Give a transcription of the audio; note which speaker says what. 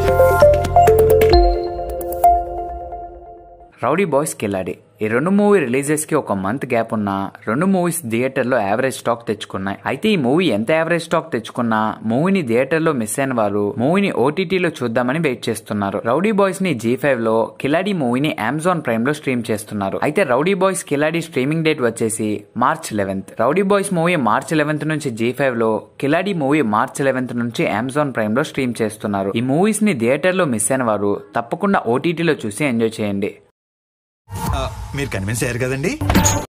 Speaker 1: rowdy Boys కిలాడి ఈ రెండు movie releases కి ఒక మంత్ గ్యాప్ ఉన్న రెండు మూవీస్ థియేటర్ లో యావరేజ్ స్టాక్ తెచ్చుకున్నాయి అయితే ఈ మూవీ ఎంత యావరేజ్ స్టాక్ తెచ్చుకున్నా మూవీని థియేటర్ లో మిస్ అయిన వారు మూవీని ఓటీటీలో చూద్దామని వెయిట్ చేస్తున్నారు రౌడీ బాయ్స్ ని జీ ఫైవ్ లో కిలాడి మూవీని అమెజాన్ ప్రైమ్ లో స్ట్రీమ్ చేస్తున్నారు అయితే Rowdy Boys Khiladi streaming date వచ్చేసి March eleventh Rowdy Boys movie March eleventh నుంచి జీ ఫైవ్ లో కిలాడి మూవీ మార్చ్ లెవెన్త్ నుంచి అమెజాన్ ప్రైమ్ లో స్ట్రీమ్ చేస్తున్నారు ఈ మూవీస్ ని థియేటర్ లో మిస్ అయిన వారు తప్పకుండా ఓటీటీలో చూసి ఎంజాయ్ చేయండి
Speaker 2: ఆ, మీరు కన్విన్స్ అయ్యారు కదండి